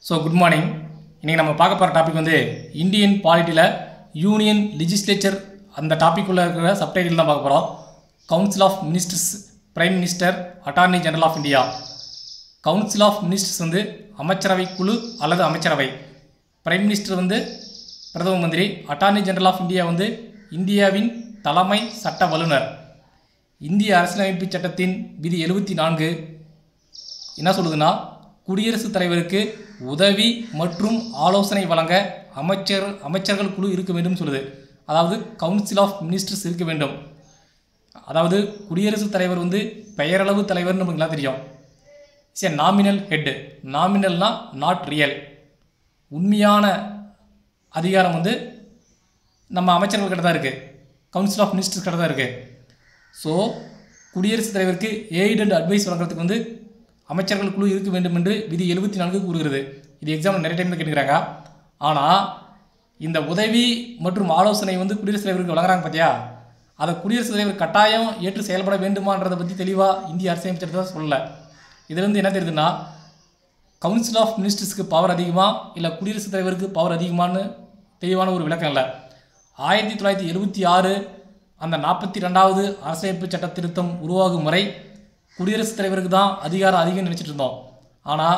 so good morning இன்றைக்கி நம்ம பார்க்க போகிற டாபிக் வந்து இந்தியன் பாலிட்டியில் யூனியன் லெஜிஸ்லேச்சர் அந்த டாபிக்குள்ளே இருக்கிற சப்டைட்டில் தான் பார்க்க போகிறோம் council of ministers prime minister attorney general of India council of ministers வந்து அமைச்சரவை குழு அல்லது அமைச்சரவை பிரைம் மினிஸ்டர் வந்து பிரதம மந்திரி அட்டார்னி ஜெனரல் ஆஃப் இந்தியா வந்து இந்தியாவின் தலைமை சட்ட வல்லுனர் இந்திய அரசியலமைப்பு சட்டத்தின் விதி எழுபத்தி நான்கு என்ன சொல்லுதுன்னா குடியரசுத் தலைவருக்கு உதவி மற்றும் ஆலோசனை வழங்க அமைச்சர் அமைச்சர்கள் குழு இருக்க வேண்டும் சொல்லுது அதாவது கவுன்சில் ஆஃப் மினிஸ்டர்ஸ் இருக்க வேண்டும் அதாவது குடியரசுத் தலைவர் வந்து பெயரளவு தலைவர்னு நமக்கு எல்லாம் தெரியும் இட்ஸ் ஏ நாமினல் ஹெட் நாமினல்னா நாட் ரியல் உண்மையான அதிகாரம் வந்து நம்ம அமைச்சர்கள் கிட்ட தான் இருக்குது கவுன்சில் ஆஃப் மினிஸ்டர்ஸ் கிட்ட தான் இருக்குது ஸோ குடியரசுத் தலைவருக்கு எய்ட் அண்ட் அட்வைஸ் வழங்குறதுக்கு வந்து அமைச்சர்கள் குழு இருக்க வேண்டும் என்று விதி எழுபத்தி நான்கு கூறுகிறது இது எக்ஸாம் நிறைய டைம் கேட்டுக்கிறாங்க ஆனால் இந்த உதவி மற்றும் ஆலோசனை வந்து குடியரசுத் தலைவருக்கு வழங்குறாங்க பார்த்தியா அதை குடியரசுத் தலைவர் கட்டாயம் ஏற்று செயல்பட வேண்டுமான்றதை பற்றி தெளிவாக இந்திய அரசியலமைப்பு சட்டத்தை சொல்லலை இதுலேருந்து என்ன தெரியுதுன்னா கவுன்சில் ஆஃப் மினிஸ்டர்ஸ்க்கு பவர் அதிகமா இல்லை குடியரசுத் தலைவருக்கு பவர் அதிகமான்னு தெளிவான ஒரு விளக்கம் இல்லை ஆயிரத்தி தொள்ளாயிரத்தி எழுபத்தி ஆறு அந்த நாற்பத்தி ரெண்டாவது அரசியலமைப்பு சட்ட திருத்தம் உருவாகும் வரை குடியரசுத் தலைவருக்கு தான் அதிகாரம் அதிகம்னு நினச்சிட்டு இருந்தோம் ஆனால்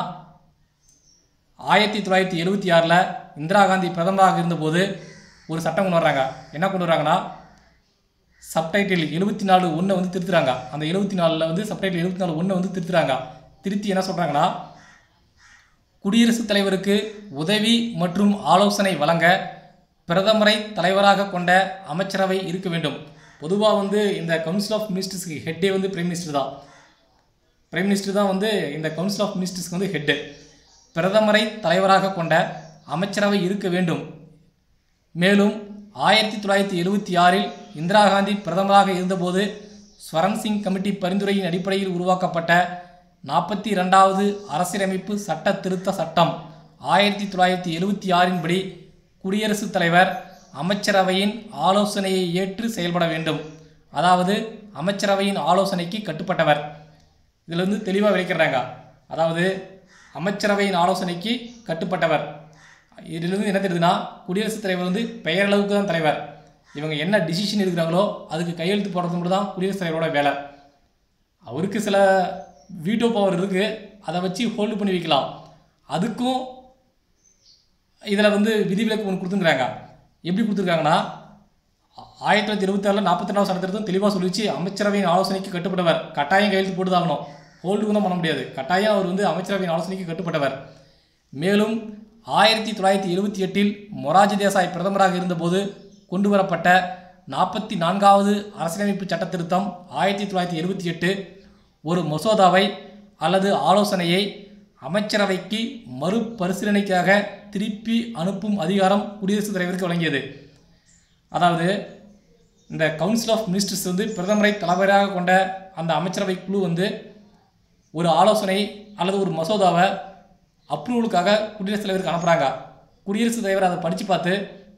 ஆயிரத்தி தொள்ளாயிரத்தி எழுபத்தி ஆறில் இந்திரா காந்தி பிரதமராக இருந்தபோது ஒரு சட்டம் கொண்டு வர்றாங்க என்ன கொண்டு வர்றாங்கன்னா சப்டைட்டில் எழுபத்தி நாலு ஒன்றை வந்து திருத்துறாங்க அந்த எழுபத்தி நாலில் வந்து சப்டைட்டில் எழுபத்தி நாலு ஒன்றை வந்து திருத்துறாங்க திருத்தி என்ன சொல்கிறாங்கன்னா குடியரசுத் தலைவருக்கு உதவி மற்றும் ஆலோசனை வழங்க பிரதமரை தலைவராக கொண்ட அமைச்சரவை இருக்க வேண்டும் பொதுவாக வந்து இந்த கவுன்சில் ஆஃப் மினிஸ்டர்ஸ்க்கு ஹெட்டே வந்து பிரைம் மினிஸ்டர் தான் பிரைம் மினிஸ்டர் தான் வந்து இந்த கவுன்சில் ஆஃப் மினிஸ்டர்ஸ்க்கு வந்து ஹெட்டு பிரதமரை தலைவராக கொண்ட அமைச்சரவை இருக்க வேண்டும் மேலும் ஆயிரத்தி தொள்ளாயிரத்தி எழுபத்தி ஆறில் இந்திரா காந்தி பிரதமராக இருந்தபோது ஸ்வரன் சிங் கமிட்டி பரிந்துரையின் அடிப்படையில் உருவாக்கப்பட்ட நாற்பத்தி ரெண்டாவது அரசியலமைப்பு சட்ட திருத்த சட்டம் ஆயிரத்தி தொள்ளாயிரத்தி எழுபத்தி ஆறின் படி குடியரசுத் தலைவர் அமைச்சரவையின் ஆலோசனையை ஏற்று செயல்பட வேண்டும் அதாவது அமைச்சரவையின் ஆலோசனைக்கு கட்டுப்பட்டவர் இதில் வந்து தெளிவாக விளக்கிறாங்க அதாவது அமைச்சரவையின் ஆலோசனைக்கு கட்டுப்பட்டவர் இதிலிருந்து என்ன தெரியுதுன்னா குடியரசுத் தலைவர் வந்து பெயரளவுக்கு தான் தலைவர் இவங்க என்ன டிசிஷன் எடுக்கிறாங்களோ அதுக்கு கையெழுத்து போடுறது மட்டும் தான் குடியரசுத் தலைவரோட வேலை அவருக்கு சில வீட்டோ பவர் இருக்குது அதை வச்சு ஹோல்டு பண்ணி வைக்கலாம் அதுக்கும் இதில் வந்து விதிவிலக்கு ஒன்று கொடுத்துருக்குறாங்க எப்படி கொடுத்துருக்காங்கன்னா ஆயிரத்தி தொள்ளாயிரத்தி இருபத்தாறில் நாற்பத்தி ரெண்டாவது சட்டத்திருத்தம் தெளிவாக சொல்லிச்சு அமைச்சரவையின் ஆலோசனைக்கு கட்டுப்பட்டவர் கட்டாயம் கையெழுத்து போட்டு தாகணும் ஹோல்டுக்கு தான் பண்ண முடியாது கட்டாயம் அவர் வந்து அமைச்சரவையின் ஆலோசனைக்கு கட்டுப்பட்டவர் மேலும் ஆயிரத்தி தொள்ளாயிரத்தி எழுபத்தி எட்டில் மொராஜி தேசாய் பிரதமராக இருந்தபோது கொண்டு வரப்பட்ட நாற்பத்தி நான்காவது அரசியலமைப்பு சட்ட திருத்தம் ஆயிரத்தி தொள்ளாயிரத்தி எழுபத்தி எட்டு ஒரு மசோதாவை அல்லது ஆலோசனையை அமைச்சரவைக்கு மறுபரிசீலனைக்காக திருப்பி அனுப்பும் அதிகாரம் குடியரசுத் தலைவருக்கு வழங்கியது அதாவது இந்த கவுன்சில் ஆஃப் மினிஸ்டர்ஸ் வந்து பிரதமரை தலைவராக கொண்ட அந்த அமைச்சரவை குழு வந்து ஒரு ஆலோசனை அல்லது ஒரு மசோதாவை அப்ரூவலுக்காக குடியரசுத் தலைவருக்கு அனுப்புகிறாங்க குடியரசுத் தலைவர் அதை படித்து பார்த்து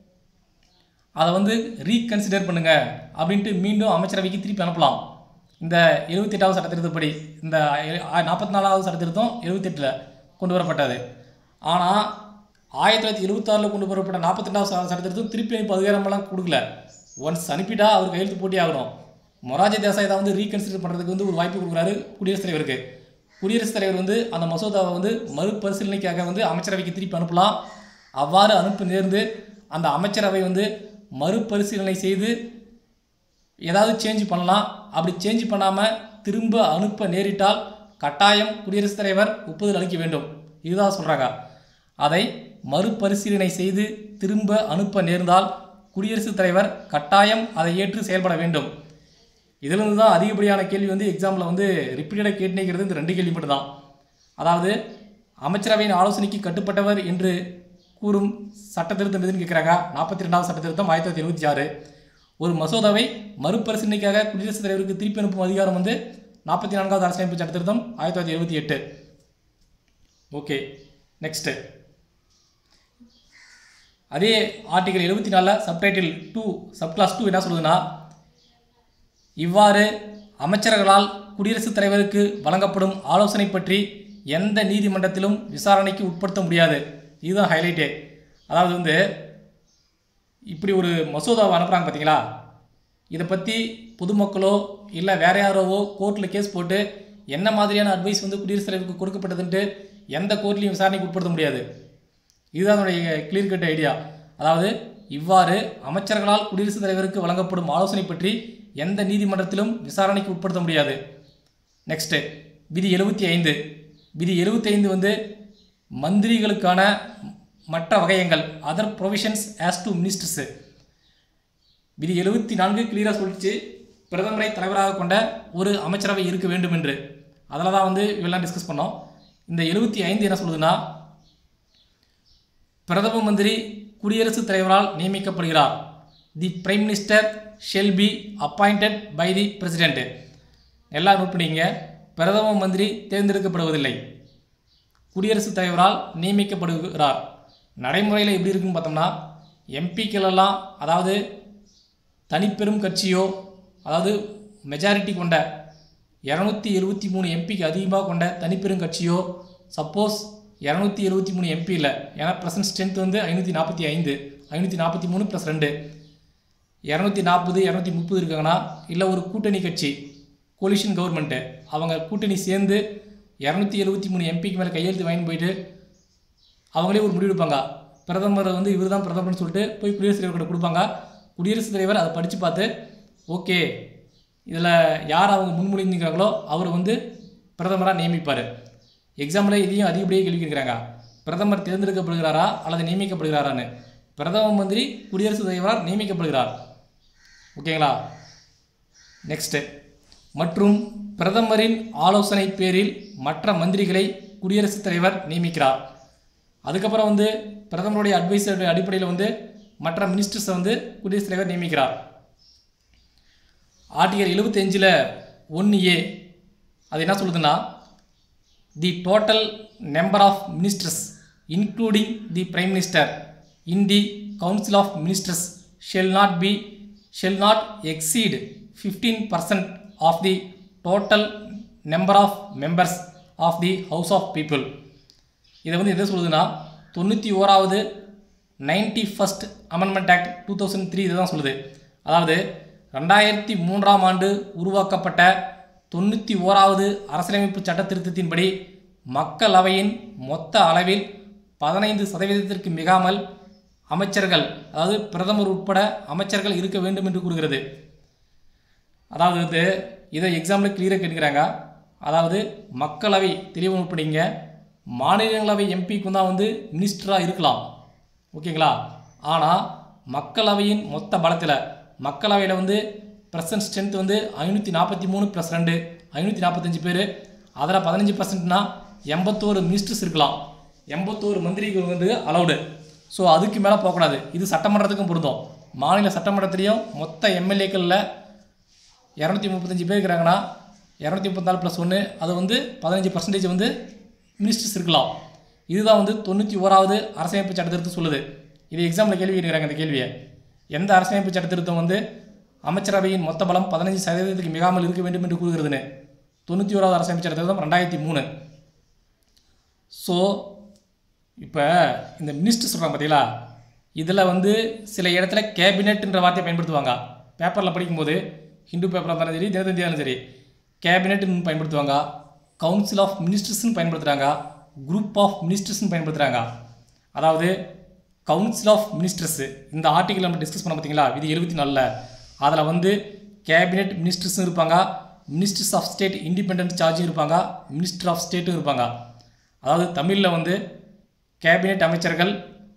அதை வந்து ரீகன்சிடர் பண்ணுங்க அப்படின்ட்டு மீண்டும் அமைச்சரவைக்கு திருப்பி அனுப்பலாம் இந்த எழுபத்தெட்டாவது சட்டத்திருத்தப்படி இந்த நாற்பத்தி நாலாவது சட்டத்திருத்தம் எழுபத்தெட்டில் கொண்டு வரப்பட்டது ஆனால் ஆயிரத்தி தொள்ளாயிரத்தி எழுபத்தாறில் கொண்டு வரப்பட்ட நாற்பத்தி ரெண்டாவது சட்டத்திருத்தம் திருப்பி அனுப்பி அதிகாரமெல்லாம் கொடுக்கல ஒன்ஸ் அனுப்பிட்டா அவர் கையெழுத்து போட்டி ஆகணும் மொராஜி தேசாய் தான் வந்து ரீகன்சிடர் பண்ணுறதுக்கு வந்து ஒரு வாய்ப்பு கொடுக்குறாரு குடியரசுத் தலைவருக்கு குடியரசுத் தலைவர் வந்து அந்த மசோதாவை வந்து மறுபரிசீலனைக்காக வந்து அமைச்சரவைக்கு திருப்பி அனுப்பலாம் அவ்வாறு அனுப்ப நேர்ந்து அந்த அமைச்சரவை வந்து மறுபரிசீலனை செய்து ஏதாவது சேஞ்ச் பண்ணலாம் அப்படி சேஞ்ச் பண்ணாமல் திரும்ப அனுப்ப நேரிட்டால் கட்டாயம் குடியரசுத் தலைவர் ஒப்புதல் அளிக்க வேண்டும் இதுதான் சொல்கிறாங்க அதை மறுபரிசீலனை செய்து திரும்ப அனுப்ப நேர்ந்தால் குடியரசுத் தலைவர் கட்டாயம் அதை ஏற்று செயல்பட வேண்டும் இதிலிருந்து தான் அதிகப்படியான கேள்வி வந்து எக்ஸாமில் வந்து ரிப்பீட்டடாக கேட்டுனேங்கிறது இந்த ரெண்டு கேள்வி மட்டும்தான் அதாவது அமைச்சரவையின் ஆலோசனைக்கு கட்டுப்பட்டவர் என்று கூறும் சட்ட திருத்தம் எதுன்னு கேட்குறாங்க நாற்பத்தி ரெண்டாவது சட்ட திருத்தம் ஆயிரத்தி தொள்ளாயிரத்தி எழுபத்தி ஆறு ஒரு மசோதாவை மறுபரிசீலனைக்காக குடியரசுத் தலைவருக்கு திருப்பி அனுப்பும் அதிகாரம் வந்து நாற்பத்தி நான்காவது அரசியலமைப்பு சட்ட திருத்தம் ஆயிரத்தி தொள்ளாயிரத்தி எழுபத்தி எட்டு ஓகே நெக்ஸ்ட்டு அதே ஆர்டிகல் எழுபத்தி நாலில் சப்டைட்டில் டூ சப்கிளாஸ் டூ என்ன சொல்லுதுன்னா இவ்வாறு அமைச்சர்களால் குடியரசுத் தலைவருக்கு வழங்கப்படும் ஆலோசனை பற்றி எந்த நீதிமன்றத்திலும் விசாரணைக்கு உட்படுத்த முடியாது இதுதான் ஹைலைட்டே அதாவது வந்து இப்படி ஒரு மசோதாவை அனுப்புகிறாங்க பார்த்தீங்களா இதை பற்றி பொதுமக்களோ இல்லை வேற யாரோவோ கோர்ட்டில் கேஸ் போட்டு என்ன மாதிரியான அட்வைஸ் வந்து குடியரசுத் தலைவருக்கு கொடுக்கப்பட்டதுன்ட்டு எந்த கோர்ட்லையும் விசாரணைக்கு உட்படுத்த முடியாது இதுதான் அதனுடைய கிளியர் கட் ஐடியா அதாவது இவ்வாறு அமைச்சர்களால் குடியரசுத் தலைவருக்கு வழங்கப்படும் ஆலோசனை பற்றி எந்த நீதிமன்றத்திலும் விசாரணைக்கு உட்படுத்த முடியாது நெக்ஸ்ட்டு விதி எழுபத்தி ஐந்து விதி எழுபத்தைந்து வந்து மந்திரிகளுக்கான மற்ற வகையங்கள் other provisions as to ministers விதி எழுபத்தி நான்கு கிளியராக சொல்லிச்சு பிரதமரை தலைவராக கொண்ட ஒரு அமைச்சரவை இருக்க வேண்டும் என்று அதில் தான் வந்து இவெல்லாம் டிஸ்கஸ் பண்ணோம் இந்த எழுபத்தி ஐந்து என்ன சொல்லுதுன்னா பிரதம மந்திரி குடியரசுத் தலைவரால் நியமிக்கப்படுகிறார் the prime minister shall be appointed by the president எல்லாம் நோட் பண்ணிங்க பிரதம மந்திரி தேர்ந்தெடுக்கப்படுவதில்லை குடியரசுத் தலைவரால் நியமிக்கப்படுகிறார் நடைமுறையில் எப்படி இருக்குன்னு பார்த்தோம்னா எம்பிக்கள் எல்லாம் அதாவது தனிப்பெரும் கட்சியோ அதாவது மெஜாரிட்டி கொண்ட இரநூத்தி எழுபத்தி மூணு எம்பிக்கு அதிகமாக கொண்ட தனிப்பெரும் கட்சியோ சப்போஸ் இரநூத்தி எழுபத்தி மூணு எம்பி இல்லை ஏன்னா ப்ரெசன்ட் ஸ்ட்ரென்த் வந்து ஐநூற்றி நாற்பத்தி ஐந்து ஐநூற்றி நாற்பத்தி மூணு ப்ளஸ் ரெண்டு இரநூத்தி நாற்பது இரநூத்தி முப்பது இருக்காங்கன்னா இல்லை ஒரு கூட்டணி கட்சி கோலிஷன் கவர்மெண்ட்டு அவங்க கூட்டணி சேர்ந்து இரநூத்தி எழுபத்தி மூணு எம்பிக்கு மேலே கையெழுத்து வாங்கி போயிட்டு அவங்களே ஒரு முடிவு எடுப்பாங்க பிரதமர் வந்து இவர் தான் பிரதமர்னு சொல்லிட்டு போய் குடியரசுத் தலைவர்கிட்ட கொடுப்பாங்க குடியரசுத் தலைவர் அதை படித்து பார்த்து ஓகே இதில் யார் அவங்க முன்மொழிஞ்சுக்கிறாங்களோ அவர் வந்து பிரதமராக நியமிப்பார் எக்ஸாம்பிள் இதையும் அதிகப்படியே கேள்வி கேட்குறாங்க பிரதமர் தேர்ந்தெடுக்கப்படுகிறாரா அல்லது நியமிக்கப்படுகிறாரான்னு பிரதம மந்திரி குடியரசுத் தலைவரால் நியமிக்கப்படுகிறார் ஓகேங்களா நெக்ஸ்ட்டு மற்றும் பிரதமரின் ஆலோசனை பேரில் மற்ற மந்திரிகளை குடியரசுத் தலைவர் நியமிக்கிறார் அதுக்கப்புறம் வந்து பிரதமருடைய அட்வைஸருடைய அடிப்படையில் வந்து மற்ற மினிஸ்டர்ஸை வந்து குடியரசுத் தலைவர் நியமிக்கிறார் ஆர்டிகல் எழுபத்தஞ்சில் ஒன்று ஏ அது என்ன சொல்லுதுன்னா the total number of ministers including the prime minister in the council of ministers shall not be shall not exceed fifteen percent of the total number of members of the house of people இதை வந்து எதை சொல்லுதுன்னா தொண்ணூற்றி ஓராவது ninety first amendment act two thousand three இதை தான் சொல்லுது அதாவது ரெண்டாயிரத்தி மூன்றாம் ஆண்டு உருவாக்கப்பட்ட தொண்ணூற்றி ஓராவது அரசியலமைப்பு சட்ட திருத்தத்தின்படி மக்களவையின் மொத்த அளவில் பதினைந்து சதவீதத்திற்கு மிகாமல் அமைச்சர்கள் அதாவது பிரதமர் உட்பட அமைச்சர்கள் இருக்க வேண்டும் என்று கூறுகிறது அதாவது வந்து இதை எக்ஸாம்பிள் கிளியராக கேட்குறாங்க அதாவது மக்களவை தெளிவு உட்படிங்க மாநிலங்களவை எம்பிக்கும் தான் வந்து மினிஸ்டராக இருக்கலாம் ஓகேங்களா ஆனால் மக்களவையின் மொத்த பலத்தில் மக்களவையில் வந்து ப்ரெசன்ட் ஸ்ட்ரென்த் வந்து ஐநூற்றி நாற்பத்தி மூணு ப்ளஸ் ரெண்டு ஐநூற்றி நாற்பத்தஞ்சு பேர் அதில் பதினஞ்சு பர்சன்ட்னா எண்பத்தோரு மினிஸ்டர்ஸ் இருக்கலாம் எண்பத்தோரு மந்திரிகள் வந்து அலௌடு ஸோ அதுக்கு மேலே போகக்கூடாது இது சட்டமன்றத்துக்கும் பொருந்தும் மாநில சட்டமன்றத்திலையும் மொத்த எம்எல்ஏக்களில் இரநூத்தி முப்பத்தஞ்சு பேர் இருக்கிறாங்கன்னா இரநூத்தி முப்பத்தாலு ப்ளஸ் ஒன்று அது வந்து பதினஞ்சு பர்சன்டேஜ் வந்து மினிஸ்டர்ஸ் இருக்கலாம் இதுதான் வந்து தொண்ணூற்றி ஓராவது அரசியலமைப்பு சட்ட திருத்தம் சொல்லுது இது எக்ஸாம்பிள் கேள்வி கேட்குறாங்க இந்த கேள்வியை எந்த அரசியலமைப்பு சட்ட திருத்தம் வந்து அமைச்சரவையின் மொத்த பலம் பதினஞ்சு சதவீதத்துக்கு மிகாமல் இருக்க வேண்டும் என்று கூறுகிறதுன்னு தொண்ணூற்றி ஓராவது அரசியலமைப்பு சட்ட திருத்தம் ரெண்டாயிரத்தி மூணு ஸோ இப்போ இந்த மினிஸ்டர் சொல்கிறாங்க பார்த்தீங்களா இதில் வந்து சில இடத்துல கேபினெட்ன்ற வார்த்தையை பயன்படுத்துவாங்க பேப்பரில் படிக்கும்போது ஹிந்து பேப்பராக இருந்தாலும் சரி தினத்தந்தியாலும் சரி கேபினெட்னு பயன்படுத்துவாங்க கவுன்சில் ஆஃப் மினிஸ்டர்ஸ்னு பயன்படுத்துகிறாங்க குரூப் ஆஃப் மினிஸ்டர்ஸ்னு பயன்படுத்துகிறாங்க அதாவது கவுன்சில் ஆஃப் மினிஸ்டர்ஸ் இந்த ஆர்டிக்கல் நம்ம டிஸ்கஸ் பண்ண பார்த்தீங்களா விதி எழுபத்தி நாலில் அதில் வந்து கேபினெட் மினிஸ்டர்ஸும் இருப்பாங்க மினிஸ்டர்ஸ் ஆஃப் ஸ்டேட் இண்டிபெண்டன்ட் சார்ஜும் இருப்பாங்க மினிஸ்டர் ஆஃப் ஸ்டேட்டும் இருப்பாங்க அதாவது தமிழில் வந்து கேபினெட் அமைச்சர்கள்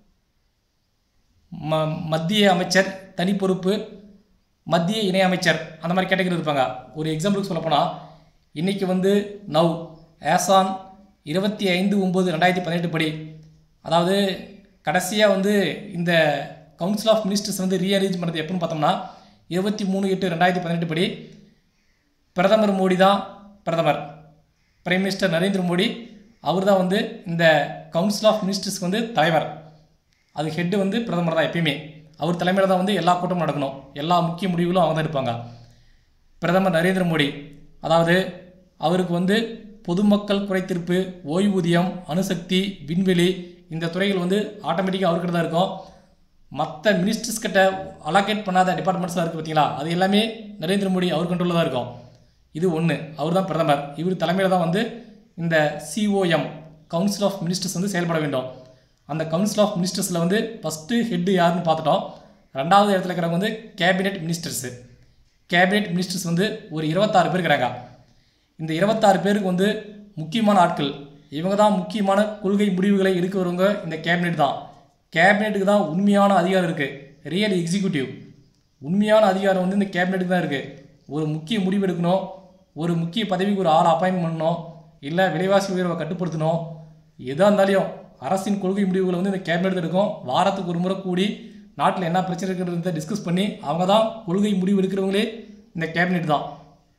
ம மத்திய அமைச்சர் தனி பொறுப்பு மத்திய இணையமைச்சர் அந்த மாதிரி கேட்டகரி இருப்பாங்க ஒரு எக்ஸாம்பிளுக்கு சொல்லப்போனால் இன்றைக்கி வந்து நவ் ஆசான் இருபத்தி ஐந்து ஒம்பது ரெண்டாயிரத்தி பதினெட்டு படி அதாவது கடைசியாக வந்து இந்த கவுன்சில் ஆஃப் மினிஸ்டர்ஸ் வந்து ரீஅரேஞ்ச் பண்ணது எப்போன்னு பார்த்தோம்னா இருபத்தி மூணு எட்டு ரெண்டாயிரத்தி பதினெட்டு படி பிரதமர் மோடி தான் பிரதமர் பிரைம் மினிஸ்டர் நரேந்திர மோடி அவர் தான் வந்து இந்த கவுன்சில் ஆஃப் மினிஸ்டர்ஸ்க்கு வந்து தலைவர் அது ஹெட்டு வந்து பிரதமர் தான் எப்பயுமே அவர் தலைமையில் தான் வந்து எல்லா கூட்டமும் நடக்கணும் எல்லா முக்கிய முடிவுகளும் அவங்க தான் எடுப்பாங்க பிரதமர் நரேந்திர மோடி அதாவது அவருக்கு வந்து பொதுமக்கள் குறைத்திருப்பு ஓய்வூதியம் அணுசக்தி விண்வெளி இந்த துறைகள் வந்து ஆட்டோமேட்டிக்காக அவர்கிட்ட தான் இருக்கும் மற்ற மினிஸ்டர்ஸ் கிட்ட அலோகேட் பண்ணாத டிபார்ட்மெண்ட்ஸ்லாம் இருக்குது பார்த்தீங்களா அது எல்லாமே நரேந்திர மோடி அவர் கண்ட்ரோலில் தான் இருக்கும் இது ஒன்று அவர் தான் பிரதமர் இவர் தலைமையில் தான் வந்து இந்த சிஓஎம் கவுன்சில் ஆஃப் மினிஸ்டர்ஸ் வந்து செயல்பட வேண்டும் அந்த கவுன்சில் ஆஃப் மினிஸ்டர்ஸில் வந்து ஃபஸ்ட்டு ஹெட்டு யாருன்னு பார்த்துட்டோம் ரெண்டாவது இடத்துல இருக்கிறவங்க வந்து கேபினெட் மினிஸ்டர்ஸு கேபினெட் மினிஸ்டர்ஸ் வந்து ஒரு இருபத்தாறு பேர் இருக்கிறாங்க இந்த இருபத்தாறு பேருக்கு வந்து முக்கியமான ஆட்கள் இவங்க தான் முக்கியமான கொள்கை முடிவுகளை எடுக்கிறவங்க இந்த கேபினெட் தான் கேபினெட்டுக்கு தான் உண்மையான அதிகாரம் இருக்குது ரியல் எக்ஸிக்யூட்டிவ் உண்மையான அதிகாரம் வந்து இந்த கேபினெட்டுக்கு தான் இருக்குது ஒரு முக்கிய முடிவு எடுக்கணும் ஒரு முக்கிய பதவிக்கு ஒரு ஆளை அப்பாயின்ட் பண்ணணும் இல்லை விலைவாசி உயர்வை கட்டுப்படுத்தணும் எதாக இருந்தாலும் அரசின் கொள்கை முடிவுகளை வந்து இந்த கேபினெட் எடுக்கும் வாரத்துக்கு ஒரு முறை கூடி நாட்டில் என்ன பிரச்சனை இருக்கிறத டிஸ்கஸ் பண்ணி அவங்க தான் கொள்கை முடிவு எடுக்கிறவங்களே இந்த கேபினெட் தான்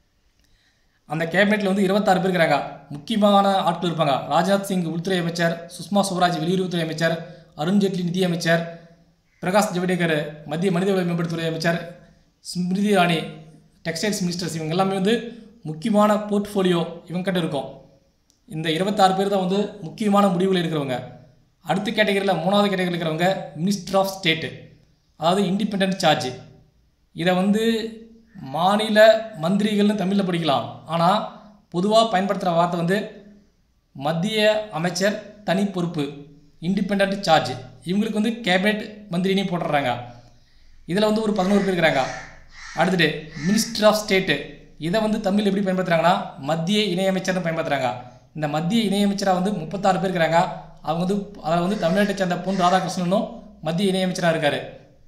அந்த கேபினெட்டில் வந்து இருபத்தாறு பேர் இருக்கிறாங்க முக்கியமான ஆட்கள் இருப்பாங்க ராஜ்நாத் சிங் உள்துறை அமைச்சர் சுஷ்மா ஸ்வராஜ் வெளியுறவுத்துறை அமைச்சர் அருண் ஜேட்லி நிதி அமைச்சர் பிரகாஷ் ஜவடேகர் மத்திய மனிதவள மேம்பாட்டுத்துறை அமைச்சர் ஸ்மிருதி இரானி டெக்ஸ்டைல்ஸ் மினிஸ்டர்ஸ் இவங்க எல்லாமே வந்து முக்கியமான போர்ட்ஃபோலியோ இவங்ககிட்ட இருக்கும் இந்த இருபத்தாறு பேர் தான் வந்து முக்கியமான முடிவுகள் இருக்கிறவங்க அடுத்த கேட்டகரியில் மூணாவது கேட்டகரியில் இருக்கிறவங்க மினிஸ்டர் ஆஃப் ஸ்டேட்டு அதாவது இண்டிபெண்ட் சார்ஜ் இதை வந்து மாநில மந்திரிகள்னு தமிழில் படிக்கலாம் ஆனால் பொதுவாக பயன்படுத்துகிற வார்த்தை வந்து மத்திய அமைச்சர் தனி பொறுப்பு இண்டிபெண்ட் சார்ஜ் இவங்களுக்கு வந்து கேபினெட் மந்திரினே போட்டுடுறாங்க இதில் வந்து ஒரு பதினோரு பேர் இருக்கிறாங்க அடுத்துட்டு மினிஸ்டர் ஆஃப் ஸ்டேட்டு இதை வந்து தமிழ் எப்படி பயன்படுத்துகிறாங்கன்னா மத்திய இணையமைச்சர்னு பயன்படுத்துகிறாங்க இந்த மத்திய இணையமைச்சராக வந்து முப்பத்தாறு பேர் இருக்கிறாங்க அவங்க வந்து அதில் வந்து தமிழ்நாட்டை சேர்ந்த பொன் ராதாகிருஷ்ணனும் மத்திய இணையமைச்சராக இருக்கார்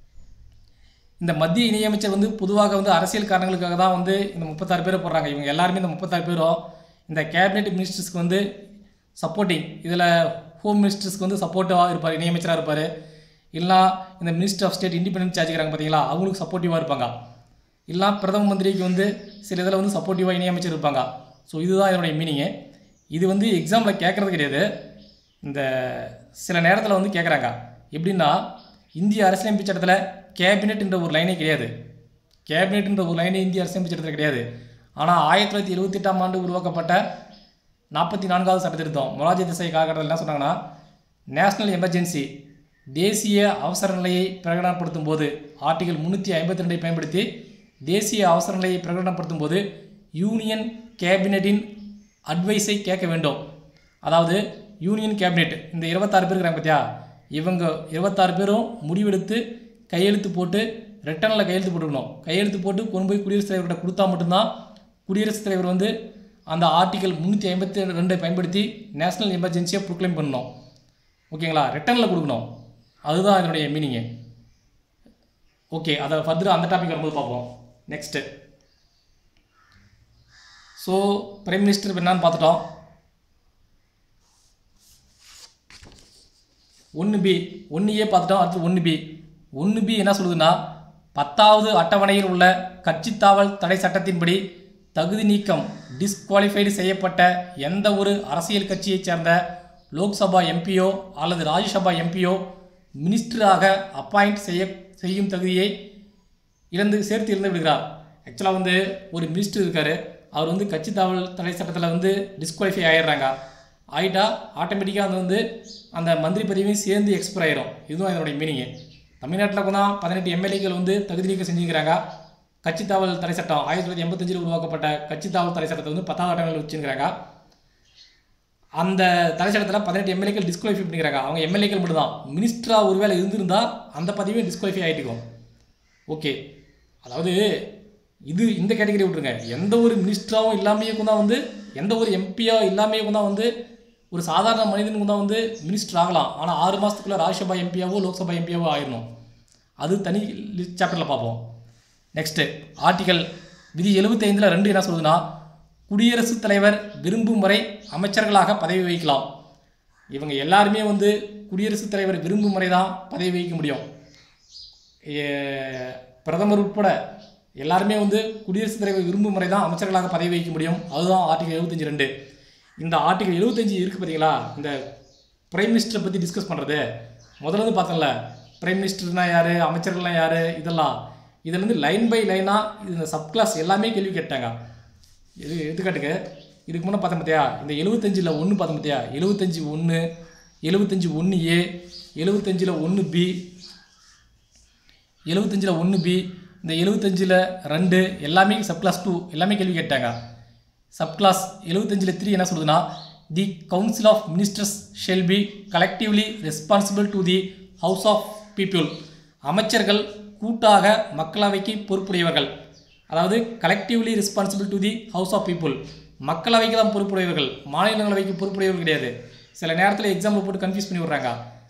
இந்த மத்திய இணையமைச்சர் வந்து பொதுவாக வந்து அரசியல் காரணங்களுக்காக தான் வந்து இந்த முப்பத்தாறு பேரை போடுறாங்க இவங்க எல்லாருமே இந்த முப்பத்தாறு பேரும் இந்த கேபினெட் மினிஸ்டர்ஸ்க்கு வந்து சப்போர்ட்டிங் இதில் ஹோம் மினிஸ்டர்ஸ்க்கு வந்து சப்போர்ட்டிவாக இருப்பார் இணையமைச்சராக இருப்பார் இல்லைனா இந்த மினிஸ்டர் ஆஃப் ஸ்டேட் இண்டிபெண்டன்ட் சார்ஜ்கிறாங்க பார்த்தீங்களா அவங்களுக்கு சப்போர்ட்டிவாக இருப்பாங்க இல்லைனா பிரதம மந்திரிக்கு வந்து சில இதில் வந்து சப்போர்ட்டிவாக இணையமைச்சர் இருப்பாங்க ஸோ இதுதான் இதனுடைய மீனிங்கு இது வந்து எக்ஸாமில் கேட்குறது கிடையாது இந்த சில நேரத்தில் வந்து கேட்குறாங்க எப்படின்னா இந்திய அரசியலமைப்பு சட்டத்தில் கேபினெட்ன்ற ஒரு லைனே கிடையாது கேபினெட்ன்ற ஒரு லைனே இந்திய அரசியலமைப்பு சட்டத்தில் கிடையாது ஆனால் ஆயிரத்தி தொள்ளாயிரத்தி எழுபத்தெட்டாம் ஆண்டு உருவாக்கப்பட்ட நாற்பத்தி நான்காவது சட்ட திருத்தம் மொராஜி தேசாய் காலகட்டத்தில் என்ன சொன்னாங்கன்னா நேஷனல் எமர்ஜென்சி தேசிய அவசர நிலையை பிரகடனப்படுத்தும் போது ஆர்டிகல் முந்நூற்றி ஐம்பத்தி ரெண்டை பயன்படுத்தி தேசிய அவசர நிலையை பிரகடனப்படுத்தும் போது யூனியன் கேபினெட்டின் அட்வைஸை கேட்க வேண்டும் அதாவது யூனியன் கேபினெட் இந்த இருபத்தாறு பேர் இருக்கிறாங்க பார்த்தியா இவங்க இருபத்தாறு பேரும் முடிவெடுத்து கையெழுத்து போட்டு ரிட்டனில் கையெழுத்து போட்டுக்கணும் கையெழுத்து போட்டு கொண்டு போய் குடியரசுத் தலைவர்கிட்ட கொடுத்தா மட்டும்தான் குடியரசுத் தலைவர் வந்து அந்த ஆர்டிகல் முந்நூற்றி ஐம்பத்தி ரெண்டை பயன்படுத்தி நேஷனல் எமர்ஜென்சியை ப்ரொக்ளைம் பண்ணணும் ஓகேங்களா ரிட்டனில் கொடுக்கணும் அதுதான் இதனுடைய மீனிங்கு ஓகே அதை ஃபர்தர் அந்த டாபிக் வரும்போது பார்ப்போம் நெக்ஸ்ட்டு ஸோ பிரைம் மினிஸ்டர் இப்போ என்னன்னு பார்த்துட்டோம் ஒன்று பி ஒன்று ஏ பார்த்துட்டோம் அடுத்து ஒன்று பி ஒன்று பி என்ன சொல்லுதுன்னா பத்தாவது அட்டவணையில் உள்ள கட்சித் தாவல் தடை சட்டத்தின்படி தகுதி நீக்கம் டிஸ்குவாலிஃபைடு செய்யப்பட்ட எந்த ஒரு அரசியல் கட்சியைச் சேர்ந்த லோக்சபா எம்பியோ அல்லது ராஜ்யசபா எம்பியோ மினிஸ்டராக அப்பாயிண்ட் செய்ய செய்யும் தகுதியை இழந்து சேர்த்து இழந்து விடுகிறார் ஆக்சுவலாக வந்து ஒரு மினிஸ்டர் இருக்கார் அவர் வந்து கட்சி தாவல் தடை சட்டத்தில் வந்து டிஸ்குவாலிஃபை ஆயிடுறாங்க ஆகிட்டா ஆட்டோமேட்டிக்காக அது வந்து அந்த மந்திரி பதவியும் சேர்ந்து எக்ஸ்பயர் ஆயிரும் இதுவும் அதனுடைய மீனிங்கு தமிழ்நாட்டில் கூட பதினெட்டு எம்எல்ஏக்கள் வந்து தகுதி நீக்கம் செஞ்சுக்கிறாங்க கட்சி தாவல் தடை சட்டம் ஆயிரத்தி தொள்ளாயிரத்தி எண்பத்தஞ்சில் உருவாக்கப்பட்ட கட்சி தாவல் தடை சட்டத்தை வந்து பத்தாவது அட்டவணையில் வச்சுருக்கிறாங்க அந்த தடை சட்டத்தில் பதினெட்டு எம்எல்ஏக்கள் டிஸ்குவாலிஃபை பண்ணிக்கிறாங்க அவங்க எம்எல்ஏக்கள் மட்டும் தான் மினிஸ்டராக ஒருவேளை இருந்திருந்தால் அந்த பதவியும் டிஸ்குவாலிஃபை ஆகிட்டுக்கும் ஓகே அதாவது இது இந்த கேட்டகரி விட்டுருங்க எந்த ஒரு மினிஸ்டராகவும் இல்லாமையும் தான் வந்து எந்த ஒரு எம்பியோ இல்லாமையும் தான் வந்து ஒரு சாதாரண மனிதனுக்கு தான் வந்து மினிஸ்டர் ஆகலாம் ஆனால் ஆறு மாதத்துக்குள்ளே ராஜ்யசபா எம்பியாவோ லோக்சபா எம்பியாவோ ஆயிடணும் அது தனி சாப்டரில் பார்ப்போம் நெக்ஸ்ட்டு ஆர்டிகல் விதி எழுபத்தைந்தில் ரெண்டு என்ன சொல்லுதுன்னா குடியரசுத் தலைவர் விரும்பும் வரை அமைச்சர்களாக பதவி வகிக்கலாம் இவங்க எல்லாருமே வந்து குடியரசுத் தலைவர் விரும்பும் வரை தான் பதவி வகிக்க முடியும் ஏ- பிரதமர் உட்பட எல்லாருமே வந்து குடியரசுத் தலைவர் விரும்பும் முறை தான் அமைச்சர்களாக பதவி வகிக்க முடியும் அதுதான் ஆர்டிகல் எழுபத்தஞ்சு ரெண்டு இந்த ஆர்டிகல் எழுபத்தஞ்சு இருக்குது பார்த்தீங்களா இந்த பிரைம் மினிஸ்டரை பற்றி டிஸ்கஸ் பண்ணுறது முதல்ல வந்து பார்த்தோம்ல பிரைம் மினிஸ்டர்னா யார் அமைச்சர்கள்லாம் யார் இதெல்லாம் இதில் வந்து லைன் பை லைனாக இந்த சப் கிளாஸ் எல்லாமே கேள்வி கேட்டாங்க இது எடுத்துக்காட்டுக்கு இதுக்கு முன்னே பார்த்தோம் பார்த்தியா இந்த எழுபத்தஞ்சில் ஒன்று பார்த்தோம் பார்த்தியா எழுபத்தஞ்சி ஒன்று எழுபத்தஞ்சி ஒன்று ஏ எழுபத்தஞ்சில் ஒன்று பி எழுபத்தஞ்சில் ஒன்று பி இந்த எழுபத்தஞ்சில் ரெண்டு எல்லாமே சப் கிளாஸ் டூ எல்லாமே கேள்வி கேட்டாங்க சப் கிளாஸ் எழுபத்தஞ்சில் த்ரீ என்ன சொல்லுதுன்னா the council of ministers shall be collectively responsible to the house of people அமைச்சர்கள் கூட்டாக மக்களவைக்கு பொறுப்புடையவர்கள் அதாவது collectively responsible to the house of people மக்களவைக்கு தான் பொறுப்புடையவர்கள் மாநிலங்களவைக்கு பொறுப்புடையவர்கள் கிடையாது சில நேரத்தில் எக்ஸாம்பிள் போட்டு கன்ஃபியூஸ் பண்ணி விட்றாங்க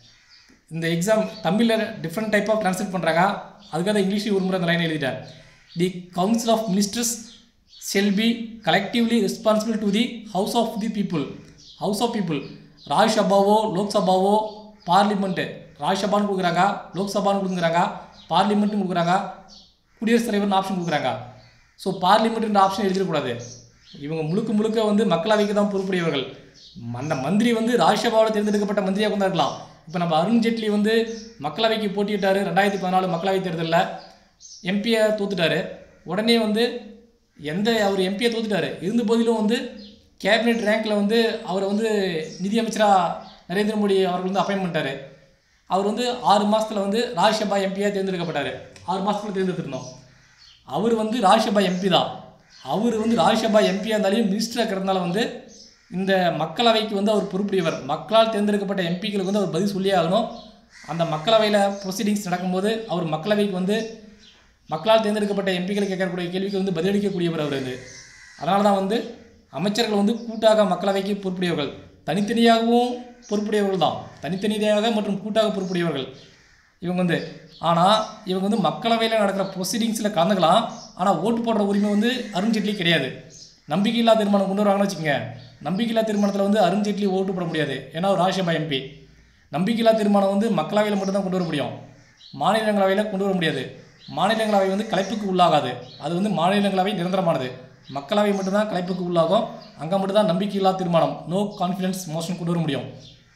இந்த எக்ஸாம் தமிழில் டிஃப்ரெண்ட் டைப் ஆஃப் ட்ரான்ஸ்லேட் பண்ணுறாங்க அதுக்காக இங்கிலீஷில் ஒரு முறை அந்த லைன் எழுதிட்டேன் the council of ministers shall be collectively responsible to the house of the people house of people ராஜ்யசபாவோ லோக்சபாவோ பார்லிமெண்ட்டு ராஜ்யசபான்னு கொடுக்குறாங்க லோக்சபான்னு கொடுக்குறாங்க பார்லிமெண்ட்னு கொடுக்குறாங்க குடியரசுத் தலைவர்னு ஆப்ஷன் கொடுக்குறாங்க ஸோ பார்லிமெண்ட்ன்ற ஆப்ஷன் எழுதிடக்கூடாது இவங்க முழுக்க முழுக்க வந்து மக்களவைக்கு தான் பொறுப்புடையவர்கள் அந்த மந்திரி வந்து ராஜ்யசபாவில் தேர்ந்தெடுக்கப்பட்ட மந்திரியாக கூட இருக்கலாம் இப்போ நம்ம அருண் ஜேட்லி வந்து மக்களவைக்கு போட்டியிட்டார் ரெண்டாயிரத்தி பதினாலு மக்களவை தேர்தலில் எம்பியை தோத்துட்டாரு உடனே வந்து எந்த அவர் எம்பியை தோத்துட்டாரு இருந்த போதிலும் வந்து கேபினெட் ரேங்க்கில் வந்து அவரை வந்து நிதியமைச்சராக நரேந்திர மோடி அவர்கள் வந்து அப்பாயின் பண்ணிட்டாரு அவர் வந்து ஆறு மாதத்தில் வந்து ராஜ்யசபா எம்பியாக தேர்ந்தெடுக்கப்பட்டார் ஆறு மாதத்துல தேர்ந்தெடுத்திருந்தோம் அவர் வந்து ராஜ்யசபா எம்பி தான் அவர் வந்து ராஜ்யசபா எம்பியாக இருந்தாலும் மினிஸ்டராக இருக்கிறதுனால வந்து இந்த மக்களவைக்கு வந்து அவர் பொறுப்புடையவர் மக்களால் தேர்ந்தெடுக்கப்பட்ட எம்பிக்களுக்கு வந்து அவர் பதில் சொல்லியே ஆகணும் அந்த மக்களவையில் ப்ரொசீடிங்ஸ் நடக்கும்போது அவர் மக்களவைக்கு வந்து மக்களால் தேர்ந்தெடுக்கப்பட்ட எம்பிக்கள் கேட்கக்கூடிய கேள்விக்கு வந்து பதிலளிக்கக்கூடியவர் அவர் வந்து அதனால தான் வந்து அமைச்சர்கள் வந்து கூட்டாக மக்களவைக்கு பொறுப்புடையவர்கள் தனித்தனியாகவும் பொறுப்புடையவர்கள் தான் தனித்தனியாக மற்றும் கூட்டாக பொறுப்புடையவர்கள் இவங்க வந்து ஆனால் இவங்க வந்து மக்களவையில் நடக்கிற ப்ரொசீடிங்ஸில் கலந்துக்கலாம் ஆனால் ஓட்டு போடுற உரிமை வந்து அருண் ஜேட்லி கிடையாது நம்பிக்கையில்லா தீர்மானம் கொண்டு வராங்கன்னு வச்சுக்கோங்க நம்பிக்கையில்லா தீர்மானத்தில் வந்து அருண் ஜேட்லி ஓட்டு போட முடியாது ஏன்னா ஒரு ராஜ்யசபா எம்பி நம்பிக்கையில்லா தீர்மானம் வந்து மக்களவையில் மட்டும்தான் கொண்டு வர முடியும் மாநிலங்களவையில் கொண்டு வர முடியாது மாநிலங்களவை வந்து கலைப்புக்கு உள்ளாகாது அது வந்து மாநிலங்களவை நிரந்தரமானது மக்களவை மட்டும்தான் கலைப்புக்கு உள்ளாகும் அங்கே மட்டும்தான் நம்பிக்கையில்லா தீர்மானம் நோ கான்ஃபிடன்ஸ் மோஷன் கொண்டு வர முடியும்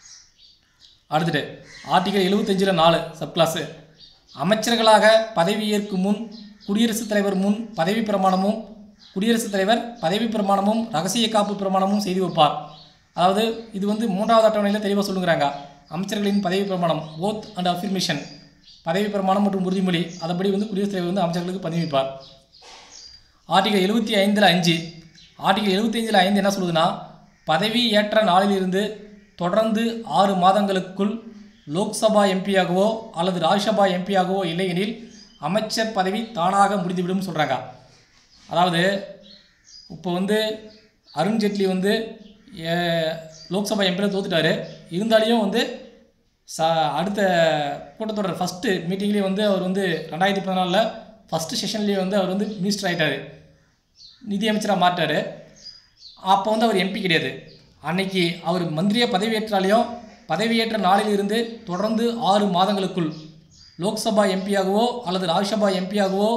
அடுத்துட்டு ஆர்டிகல் எழுபத்தஞ்சில் நாலு சப்கிளாஸு அமைச்சர்களாக பதவியேற்கும் முன் குடியரசுத் தலைவர் முன் பதவி பிரமாணமும் குடியரசுத் தலைவர் பதவி பிரமாணமும் ரகசிய காப்பு பிரமாணமும் செய்து வைப்பார் அதாவது இது வந்து மூன்றாவது அட்டவணையில் தெளிவாக சொல்லுங்கிறாங்க அமைச்சர்களின் பதவி பிரமாணம் ஓத் அண்ட் அஃபிர்மேஷன் பதவி பிரமாணம் மற்றும் உறுதிமொழி அதன்படி வந்து குடியரசுத் தலைவர் வந்து அமைச்சர்களுக்கு பதவி வைப்பார் ஆர்டிகல் எழுபத்தி ஐந்தில் அஞ்சு ஆர்டிகல் எழுபத்தி ஐந்தில் ஐந்து என்ன சொல்லுதுன்னா பதவி ஏற்ற நாளிலிருந்து தொடர்ந்து ஆறு மாதங்களுக்குள் லோக்சபா எம்பியாகவோ அல்லது ராஜ்யசபா எம்பியாகவோ இல்லையெனில் அமைச்சர் பதவி தானாக முடிந்துவிடும் சொல்கிறாங்க அதாவது இப்போ வந்து அருண் ஜேட்லி வந்து ஏ- லோக்சபா எம்பியில் தோத்துட்டாரு இருந்தாலையும் வந்து ச அடுத்த கூட்டத்தொடர் ஃபஸ்ட்டு மீட்டிங்லேயே வந்து அவர் வந்து ரெண்டாயிரத்தி பதினாலில் ஃபஸ்ட்டு செஷன்லேயே வந்து அவர் வந்து மினிஸ்டர் ஆகிட்டார் நிதியமைச்சராக மாட்டார் அப்போ வந்து அவர் எம்பி கிடையாது அன்னைக்கு அவர் மந்திரியாக பதவியேற்றாலையும் பதவியேற்ற நாளிலிருந்து தொடர்ந்து ஆறு மாதங்களுக்குள் லோக்சபா எம்பியாகவோ அல்லது ராஜ்யசபா எம்பியாகவோ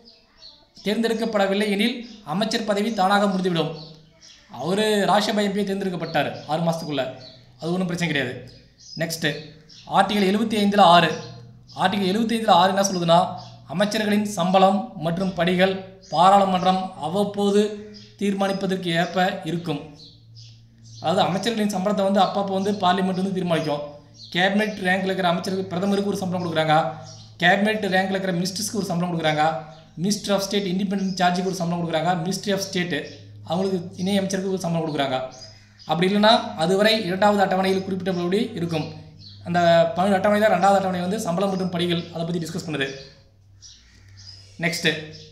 தேர்ந்தெடுக்கப்படவில்லை எனில் அமைச்சர் பதவி தானாக முடிந்துவிடும் அவர் ராஜ்யசபா எம்பியை தேர்ந்தெடுக்கப்பட்டார் ஆறு மாதத்துக்குள்ளே அது ஒன்றும் பிரச்சனை கிடையாது நெக்ஸ்ட்டு ஆர்டிகல் எழுபத்தி ஐந்தில் ஆறு ஆர்டிகல் எழுபத்தி ஐந்தில் ஆறு என்ன சொல்லுதுன்னா அமைச்சர்களின் சம்பளம் மற்றும் படிகள் பாராளுமன்றம் அவ்வப்போது தீர்மானிப்பதற்கு ஏற்ப இருக்கும் அதாவது அமைச்சர்களின் சம்பளத்தை வந்து அப்பப்போ வந்து பார்லிமெண்ட் வந்து தீர்மானிக்கும் கேபினெட் ரேங்க்ல இருக்கிற அமைச்சருக்கு பிரதமருக்கு ஒரு சம்பளம் கொடுக்குறாங்க கேபினெட் ரேங்க்ல இருக்கிற மினிஸ்டர்ஸ்க்கு ஒரு சம்பளம் கொடுக்குறாங்க மினிஸ்டர் ஆஃப் ஸ்டேட் இண்டிபெண்டன்ட் சார்ஜுக்கு ஒரு சம்பளம் கொடுக்குறாங்க மினிஸ்ட்ரி ஆஃப் ஸ்டேட்டு அவங்களுக்கு இணை அமைச்சருக்கு ஒரு சம்பளம் கொடுக்குறாங்க அப்படி இல்லைன்னா அதுவரை இரண்டாவது அட்டவணையில் குறிப்பிட்டபடி இருக்கும் அந்த பன்னெண்டு அட்டவணை தான் ரெண்டாவது அட்டவணை வந்து சம்பளம் மற்றும் படிகள் அதை பற்றி டிஸ்கஸ் பண்ணுது நெக்ஸ்ட்டு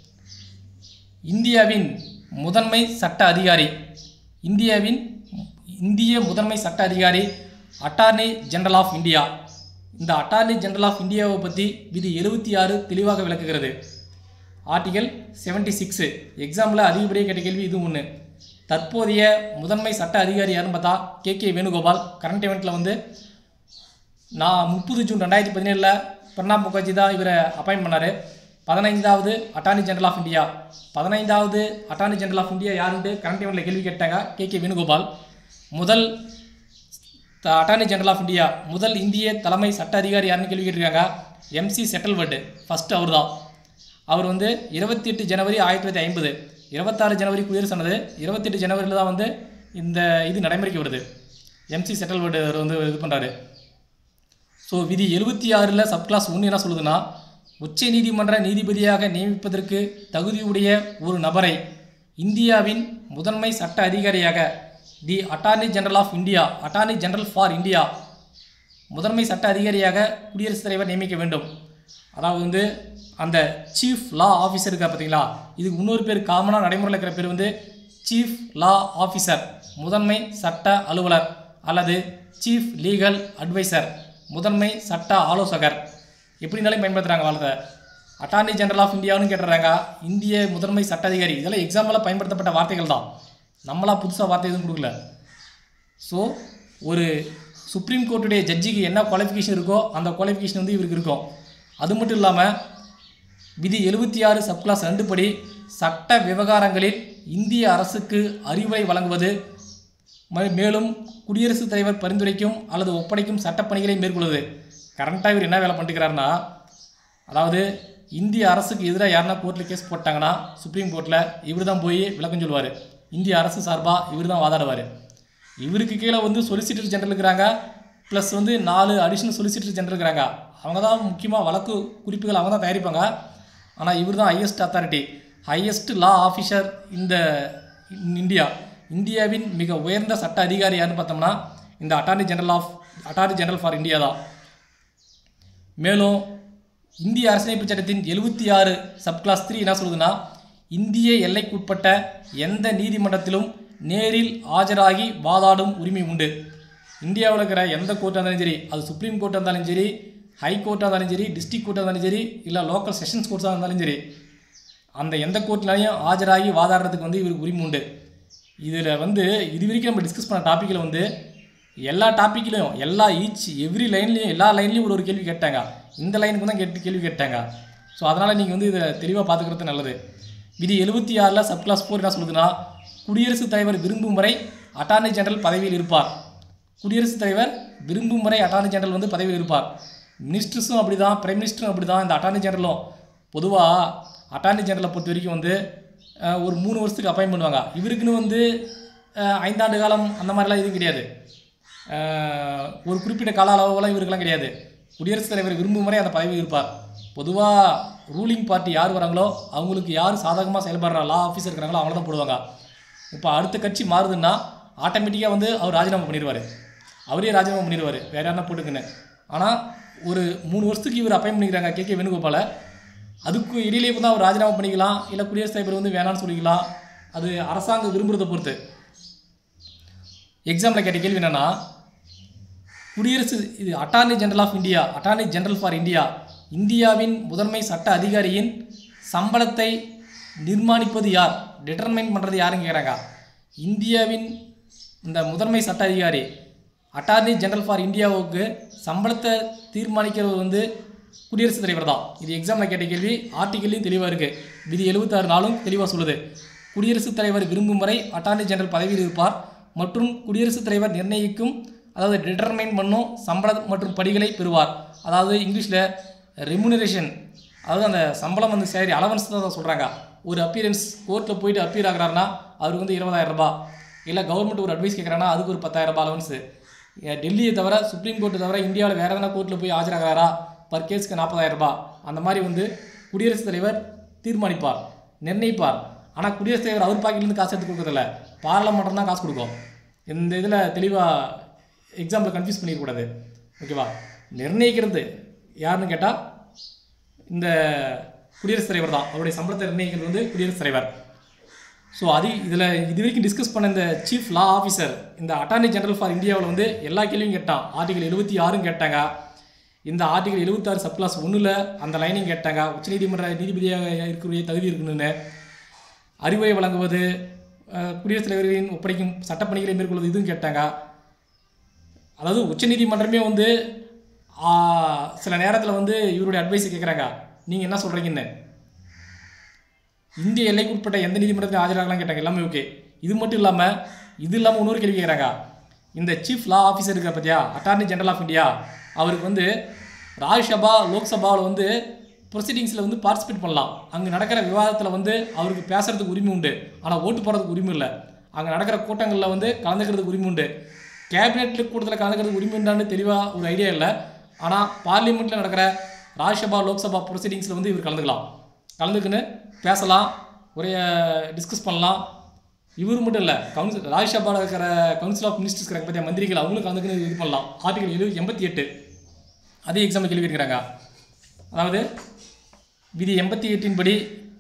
இந்தியாவின் முதன்மை சட்ட அதிகாரி இந்தியாவின் இந்திய முதன்மை சட்ட அதிகாரி அட்டார்னி ஜெனரல் ஆஃப் இந்தியா இந்த அட்டார்னி ஜெனரல் ஆஃப் இந்தியாவை பற்றி விதி எழுபத்தி ஆறு தெளிவாக விளக்குகிறது ஆர்டிகல் செவன்டி சிக்ஸு எக்ஸாமில் அதிகப்படியாக கேட்ட கேள்வி இது ஒன்று தற்போதைய முதன்மை சட்ட அதிகாரி யாருன்னு பார்த்தா கே கே வேணுகோபால் கரண்ட் இவெண்ட்டில் வந்து நான் முப்பது ஜூன் ரெண்டாயிரத்தி பதினேழில் பிரணாப் முகர்ஜி தான் இவரை அப்பாயின்ட் பண்ணார் பதினைந்தாவது அட்டார்னி ஜெனரல் ஆஃப் இந்தியா பதினைந்தாவது அட்டார்னி ஜெனரல் ஆஃப் இந்தியா யாருன்ட்டு கரண்ட் இவெண்ட்டில் கேள்வி கேட்டாங்க கே கே வேணுகோபால் முதல் த- அட்டார்னி ஜெனரல் ஆஃப் இந்தியா முதல் இந்திய தலைமை சட்ட அதிகாரி யாருன்னு கேள்வி கேட்டிருக்காங்க எம்சி செட்டில்வர்டு ஃபஸ்ட்டு அவர் தான் அவர் வந்து இருபத்தி எட்டு ஜனவரி ஆயிரத்தி தொள்ளாயிரத்தி ஐம்பது இருபத்தாறு ஜனவரி குடியரசானது இருபத்தெட்டு ஜனவரியில் தான் வந்து இந்த இது நடைமுறைக்கு வருது எம்சி செட்டில்மெண்ட் வந்து இது பண்ணுறாரு ஸோ விதி எழுபத்தி ஆறில் சப்கிளாஸ் ஒன்று என்ன சொல்லுதுன்னா உச்ச நீதிமன்ற நீதிபதியாக நியமிப்பதற்கு தகுதியுடைய ஒரு நபரை இந்தியாவின் முதன்மை சட்ட அதிகாரியாக the attorney general of India attorney general for India முதன்மை சட்ட அதிகாரியாக குடியரசுத் தலைவர் நியமிக்க வேண்டும் அதாவது வந்து அந்த சீஃப் லா ஆஃபீஸர் இருக்கா பார்த்தீங்களா இதுக்கு இன்னொரு பேர் காமனாக நடைமுறையில் இருக்கிற பேர் வந்து சீஃப் லா ஆஃபீஸர் முதன்மை சட்ட அலுவலர் அல்லது சீஃப் லீகல் அட்வைசர் முதன்மை சட்ட ஆலோசகர் எப்படினாலும் பயன்படுத்துகிறாங்க வாழ்த்த அட்டார்னி ஜெனரல் ஆஃப் இந்தியான்னு கேட்டுறாங்க இந்திய முதன்மை சட்ட அதிகாரி இதெல்லாம் எக்ஸாம்பிளாக பயன்படுத்தப்பட்ட வார்த்தைகள் தான் நம்மளா புதுசாக வார்த்தை எதுவும் கொடுக்கல ஸோ ஒரு சுப்ரீம் கோர்ட்டுடைய ஜட்ஜிக்கு என்ன குவாலிஃபிகேஷன் இருக்கோ அந்த குவாலிஃபிகேஷன் வந்து இவருக்கு இருக்கும் அது மட்டும் இல்லாமல் விதி எழுபத்தி ஆறு சப்கிளாஸ் ரெண்டு படி சட்ட விவகாரங்களில் இந்திய அரசுக்கு அறிவுரை வழங்குவது ம- மேலும் குடியரசுத் தலைவர் பரிந்துரைக்கும் அல்லது ஒப்படைக்கும் சட்டப்பணிகளை மேற்கொள்வது கரண்ட்டாக இவர் என்ன வேலை பண்ணிக்கிறாருன்னா அதாவது இந்திய அரசுக்கு எதிராக யாருன்னா கோர்ட்டில் கேஸ் போட்டாங்கன்னா சுப்ரீம் கோர்ட்டில் இவர் தான் போய் விளக்கம் சொல்லுவார் இந்திய அரசு சார்பாக இவர் தான் வாதாடுவார் இவருக்கு கீழே வந்து சொலிசிட்டர் ஜெனரல் இருக்கிறாங்க ப்ளஸ் வந்து நாலு அடிஷ்னல் சொலிசிட்டர் ஜெனரல் இருக்கிறாங்க அவங்க தான் முக்கியமாக வழக்கு குறிப்புகள் அவங்க தான் தயாரிப்பாங்க ஆனால் இவர் தான் highest authority highest law officer இந்த இந்தியா இந்தியாவின் மிக உயர்ந்த சட்ட அதிகாரி யாருன்னு பார்த்தோம்னா இந்த attorney general of attorney general for India தான் மேலும் இந்திய அரசியலமைப்பு சட்டத்தின் எழுபத்தி ஆறு சப்கிளாஸ் த்ரீ என்ன சொல்லுதுன்னா இந்திய எல்லைக்குட்பட்ட எந்த நீதிமன்றத்திலும் நேரில் ஆஜராகி வாதாடும் உரிமை உண்டு இந்தியாவில் இருக்கிற எந்த கோர்ட்டாக இருந்தாலும் சரி அது சுப்ரீம் கோர்ட்டாக இருந்தாலும் சரி ஹை கோர்ட்டாக இருந்தாலும் சரி டிஸ்ட்ரிக்ட் கோர்ட்டாக இருந்தாலும் சரி இல்லை லோக்கல் செஷன்ஸ் கோர்ட்ஸாக இருந்தாலும் சரி அந்த எந்த கோர்ட்லையும் ஆஜராகி வாதாடுறதுக்கு வந்து இவருக்கு உரிமை உண்டு இதில் வந்து இது வரைக்கும் நம்ம டிஸ்கஸ் பண்ண டாப்பிக்கில் வந்து எல்லா டாப்பிக்லையும் எல்லா ஈச் எவ்ரி லைன்லையும் எல்லா லைன்லையும் ஒரு ஒரு கேள்வி கேட்டாங்க இந்த லைனுக்கு தான் கேட்டு கேள்வி கேட்டாங்க ஸோ அதனால் நீங்கள் வந்து இதை தெளிவாக பார்த்துக்கிறது நல்லது விதி எழுபத்தி ஆறில் சப்கிளாஸ் ஃபோர் என்ன சொல்லுதுன்னா குடியரசுத் தலைவர் விரும்பும் வரை அட்டார்னி ஜெனரல் பதவியில் இருப்பார் குடியரசுத் தலைவர் விரும்பும் வரை அட்டார்னி ஜெனரல் வந்து பதவியில் இருப்பார் மினிஸ்டர்ஸும் அப்படி தான் பிரைம் மினிஸ்டரும் அப்படி தான் இந்த அட்டார்னி ஜெனரலும் பொதுவாக அட்டார்னி ஜெனரலை பொறுத்த வரைக்கும் வந்து அஹ், ஒரு மூணு வருஷத்துக்கு அப்பாயின் பண்ணுவாங்க இவருக்குன்னு வந்து அஹ், ஐந்தாண்டு காலம் அந்த மாதிரிலாம் எதுவும் கிடையாது அஹ், ஒரு குறிப்பிட்ட கால அளவுலாம் இவருக்கெல்லாம் கிடையாது குடியரசுத் தலைவர் விரும்பும் வரை அந்த பதவியில் இருப்பார் பொதுவாக ரூலிங் பார்ட்டி யார் வராங்களோ அவங்களுக்கு யார் சாதகமாக செயல்படுற லா ஆஃபீஸர் இருக்கிறாங்களோ அவங்கள தான் போடுவாங்க இப்போ அடுத்த கட்சி மாறுதுன்னா ஆட்டோமேட்டிக்காக வந்து அவர் ராஜினாமா பண்ணிடுவார் அவரே ராஜினாமா பண்ணிடுவார் வேற யாருன்னா போட்டுக்குன்னு ஆனால் ஒரு மூணு வருஷத்துக்கு இவர் அப்பாயின் பண்ணிக்கிறாங்க கே கே வேணுகோபாலை அதுக்கு இடையிலே வந்து அவர் ராஜினாமா பண்ணிக்கலாம் இல்லை குடியரசுத் தலைவர் வந்து வேணாம்னு சொல்லிக்கலாம் அது அரசாங்கம் விரும்புகிறத பொறுத்து எக்ஸாமில் கேட்ட கேள்வி என்னன்னா குடியரசு இது attorney general of India attorney general for India இந்தியாவின் முதன்மை சட்ட அதிகாரியின் சம்பளத்தை நிர்மாணிப்பது யார் டிட்டர்மைன் பண்ணுறது யாருன்னு கேட்குறாங்க இந்தியாவின் இந்த முதன்மை சட்ட அதிகாரி அட்டார்னி ஜெனரல் ஃபார் இந்தியாவுக்கு சம்பளத்தை தீர்மானிக்கிறது வந்து குடியரசுத் தலைவர் தான் இது எக்ஸாமில் கேட்ட கேள்வி ஆர்டிக்கல்லையும் தெளிவாக இருக்குது விதி எழுபத்தாறு நாளும் தெளிவாக சொல்லுது குடியரசுத் தலைவர் விரும்பும் வரை அட்டார்னி ஜெனரல் பதவியில் இருப்பார் மற்றும் குடியரசுத் தலைவர் நிர்ணயிக்கும் அதாவது டிட்டர்மைன் பண்ணும் சம்பளம் மற்றும் படிகளை பெறுவார் அதாவது இங்கிலீஷில் ரெமுனரேஷன் அதாவது அந்த சம்பளம் வந்து சேரி அலவன்ஸ் தான் சொல்கிறாங்க ஒரு அப்பியரன்ஸ் கோர்ட்டில் போயிட்டு அப்பியர் ஆகுறாருன்னா அவருக்கு வந்து இருபதாயிரம் ரூபாய் இல்லை கவர்மெண்ட் ஒரு அட்வைஸ் கேட்குறாங்கன்னா அதுக்கு ஒரு பத்தாயிரம் ரூபாய் அலவன்ஸு டெல்லியை தவிர சுப்ரீம் கோர்ட்டு தவிர இந்தியாவில் வேறு எதனா கோர்ட்டில் போய் ஆஜராகிறாரா பர் கேஸ்க்கு நாற்பதாயிரம் ரூபாய் அந்த மாதிரி வந்து குடியரசுத் தலைவர் தீர்மானிப்பார் நிர்ணயிப்பார் ஆனால் குடியரசுத் தலைவர் அவர் பாக்கெட்லேருந்து காசு எடுத்து கொடுக்கறதில்ல பார்லமெண்டம் தான் காசு கொடுக்கும் இந்த இதில் தெளிவாக எக்ஸாம்பிள் கன்ஃபியூஸ் பண்ணிடக்கூடாது ஓகேவா நிர்ணயிக்கிறது யாருன்னு கேட்டால் இந்த குடியரசுத் தலைவர் தான் அவருடைய சம்பளத்தை நிர்ணயிக்கிறது வந்து குடியரசுத் தலைவர் ஸோ அது இதில் இது வரைக்கும் டிஸ்கஸ் பண்ண இந்த சீஃப் லா ஆஃபீஸர் இந்த அட்டார்னி ஜெனரல் ஃபார் இந்தியாவில் வந்து எல்லா கேள்வியும் கேட்டான் ஆர்டிகல் எழுபத்தி ஆறும் கேட்டாங்க இந்த ஆர்டிகல் எழுபத்தாறு சப்ளாஸ் ஒன்றில் அந்த லைனையும் கேட்டாங்க உச்சநீதிமன்ற நீதிபதியாக இருக்கக்கூடிய தகுதி இருக்குன்னு அறிவுரை வழங்குவது அஹ், குடியரசுத் தலைவர்களின் ஒப்படைக்கும் சட்டப்பணிகளை மேற்கொள்வது இதுவும் கேட்டாங்க அதாவது உச்சநீதிமன்றமே வந்து ஆ, சில நேரத்தில் வந்து இவருடைய அட்வைஸை கேட்குறாங்க நீங்கள் என்ன சொல்கிறீங்கன்னு இந்திய எல்லைக்குட்பட்ட எந்த நீதிமன்றத்திலும் ஆஜராகலாம் கேட்டாங்க எல்லாமே ஓகே இது மட்டும் இல்லாமல் இது இல்லாமல் இன்னொரு கேள்வி கேட்குறாங்க இந்த சீஃப் லா ஆஃபீஸர் இருக்கிற பார்த்தியா அட்டார்னி ஜெனரல் ஆஃப் இந்தியா அவருக்கு வந்து ராஜ்யசபா லோக்சபாவில் வந்து ப்ரொசீடிங்ஸில் வந்து பார்ட்டிசிபேட் பண்ணலாம் அங்கே நடக்கிற விவாதத்தில் வந்து அவருக்கு பேசுறதுக்கு உரிமை உண்டு ஆனால் ஓட்டு போடுறதுக்கு உரிமை இல்லை அங்கே நடக்கிற கூட்டங்களில் வந்து கலந்துக்கிறதுக்கு உரிமை உண்டு கேபினெட்டில் கூட்டத்தில் கலந்துக்கிறதுக்கு உரிமை உண்டான்னு தெளிவாக ஒரு ஐடியா இல்லை ஆனால் பார்லிமெண்ட்டில் நடக்கிற ராஜ்யசபா லோக்சபா ப்ரொசீடிங்ஸில் வந்து இவர் கலந்துக்கலாம் கலந்துக்கின்னு பேசலாம் ஒரே டிஸ்கஸ் பண்ணலாம் இவர் மட்டும் இல்லை கவுன்சில் ராஜ்யசபாவில் இருக்கிற கவுன்சில் ஆஃப் மினிஸ்டர்ஸ் இருக்கிற பற்றிய மந்திரிகள் அவங்களும் கலந்துக்கின்னு இது பண்ணலாம் ஆர்டிகல் எழுபது எண்பத்தி எட்டு அதே எக்ஸாம்பிள் கேள்வி கேட்குறாங்க அதாவது விதி எண்பத்தி எட்டின் படி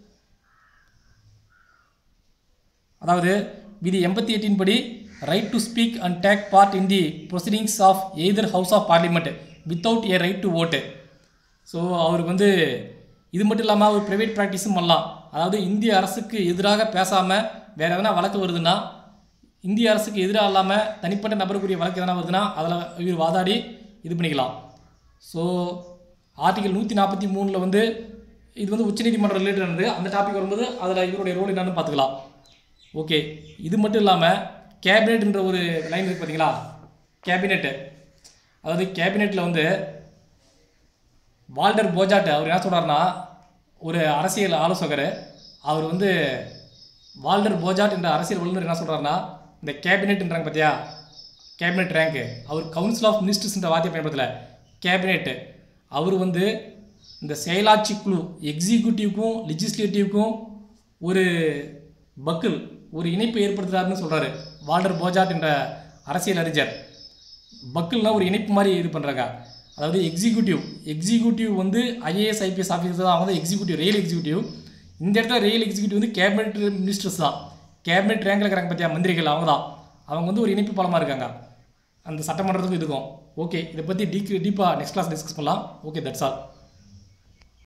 அதாவது விதி எண்பத்தி எட்டின் படி right to speak and take part in the proceedings of either house of parliament without a right to vote so அவருக்கு வந்து இது மட்டும் இல்லாமல் அவர் ப்ரைவேட் ப்ராக்டிஸும் பண்ணலாம் அதாவது இந்திய அரசுக்கு எதிராக பேசாமல் வேறு எதனா வழக்கு வருதுன்னா இந்திய அரசுக்கு எதிராக இல்லாமல் தனிப்பட்ட நபருக்குரிய வழக்கு எதனா வருதுன்னா அதில் இவர் வாதாடி இது பண்ணிக்கலாம் ஸோ ஆர்டிகல் நூற்றி நாற்பத்தி மூணில் வந்து இது வந்து உச்சநீதிமன்றம் ரிலேட்டட் ஆனது அந்த டாபிக் வரும்போது அதில் இவருடைய ரோல் என்னன்னு பார்த்துக்கலாம் ஓகே இது மட்டும் இல்லாமல் கேபினெட்ன்ற ஒரு லைன் இருக்குது பார்த்தீங்களா கேபினெட்டு அதாவது கேபினெட்டில் வந்து வால்டர் போஜாட் அவர் என்ன சொல்கிறாருன்னா ஒரு அரசியல் ஆலோசகர் அவர் வந்து வால்டர் போஜாட் என்ற அரசியல் வல்லுநர் என்ன சொல்கிறாருன்னா இந்த கேபினெட்ன்றாங்க பார்த்தியா கேபினெட் ரேங்க்கு அவர் கவுன்சில் ஆஃப் மினிஸ்டர்ஸ்ன்ற வார்த்தையை பயன்படுத்தலை கேபினெட்டு அவர் வந்து இந்த செயலாட்சி குழு எக்ஸிக்யூட்டிவ்க்கும் லெஜிஸ்லேட்டிவ்க்கும் ஒரு பக்கிள் ஒரு இணைப்பை ஏற்படுத்துறாருன்னு சொல்கிறாரு வால்டர் போஜாட் என்ற அரசியல் அறிஞர் பக்கிள்னா ஒரு இணைப்பு மாதிரி இது பண்ணுறாங்க அதாவது எக்ஸிக்யூட்டிவ் எக்ஸிக்யூட்டிவ் வந்து ஐஏஎஸ் ஐபிஎஸ் ஆஃபீஸர் தான் அவங்க தான் எக்ஸிக்யூட்டிவ் ரியல் எக்ஸிக்யூட்டிவ் இந்த இடத்துல ரியல் எக்ஸிக்யூட்டிவ் வந்து கேபினெட் மினிஸ்டர்ஸ் தான் கேபினெட் ரேங்கில் இருக்கிறாங்க பார்த்தியா மந்திரிகள் அவங்க தான் அவங்க வந்து ஒரு இணைப்பு பாலமாக இருக்காங்க அந்த சட்டமன்றத்துக்கும் இதுக்கும் ஓகே இதை பற்றி டீ டீப்பாக நெக்ஸ்ட் கிளாஸ் டிஸ்கஸ் பண்ணலாம் ஓகே தட்ஸ் ஆல்